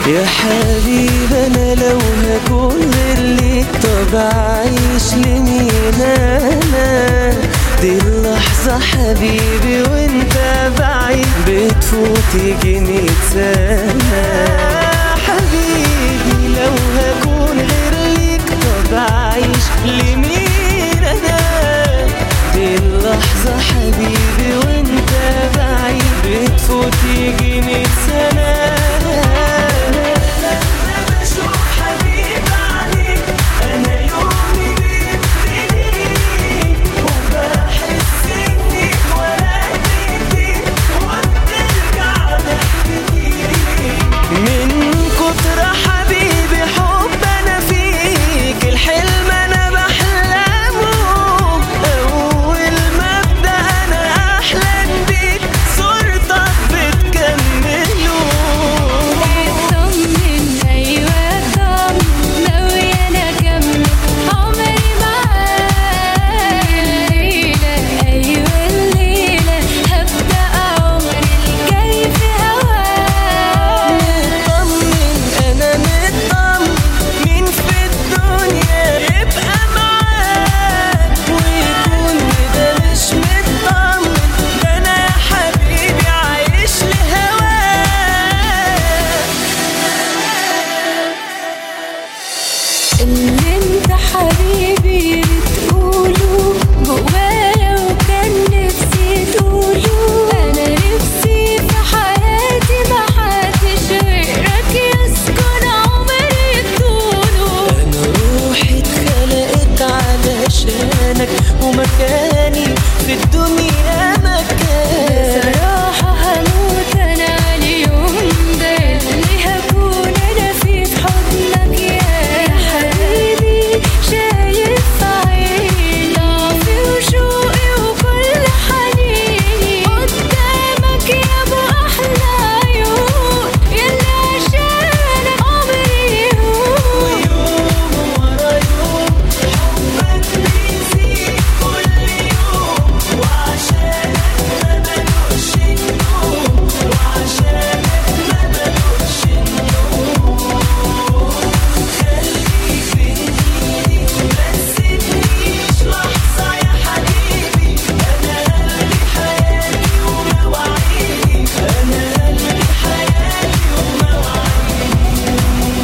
يا حبيب انا لو هكون غير ليك طب اعيش لمين انا دي اللحظة حبيبي وانت بعيد بتفوت يجي مية سنة حبيبي لو هكون غير ليك طب اعيش لمين انا دي اللحظة حبيبي وانت بعيد بتفوت يجي مية سنة لما بشوف حبيب عليك انا يومي بيبتدي وبحس اني اتولدت جديد وبترجع ضحكتي من كتر حبيبي حب انا فيك الحلم انا بحلمه اول ما ابدا انا احلم بيك صورتك بتكمله اطمن ايوه اطمن ناوية انا اكمل عمري معاك الليلة ايوه الليلة هبدأ عمري الجاي في هواك مطمن انا مطمن مين في الدنيا يبقى معاك ويكون كده مش مطمن ده انا يا حبيبي عايش لهواك اللي انت حبيبي بتقوله جوايا وكان نفسي تقوله انا نفسي في حياتي محدش غيرك يسكن عمري طوله انا روحي اتخلقت علشانك ومكاني في الدنيا مكان بصراحة هموت انا على اليوم ده اللي هكون انا فيه في حضنك يا حبيبي شايف في عيني ضعفي وشوقي وكل حنيني قدامك يا ابو احلى عيون يلي عشانك عمري يهون يوم ورا يوم حبك بيزيد كل يوم وعشانك ما بلوش النوم وعشانك ما بلوش النوم خليك بين ايدي ما تسيبنيش لحظة يا حبيبي أنا قلبي حياتي ومواعيدي أنا قلبي حياتي ومواعيدي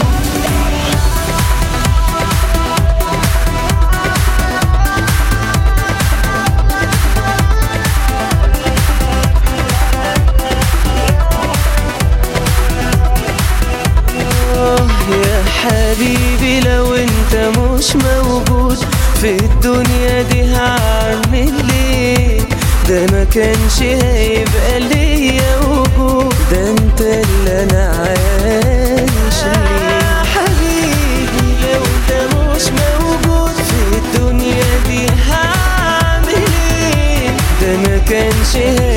آه يا حبيبي لو انت مش موجود في الدنيا دي هعمل ايه ده ما كانش هيبقى ليا وجود ده انت اللي انا عايش ليه حبيبي لو انت مش موجود في الدنيا دي هعمل ايه ده ما كانش هيبقى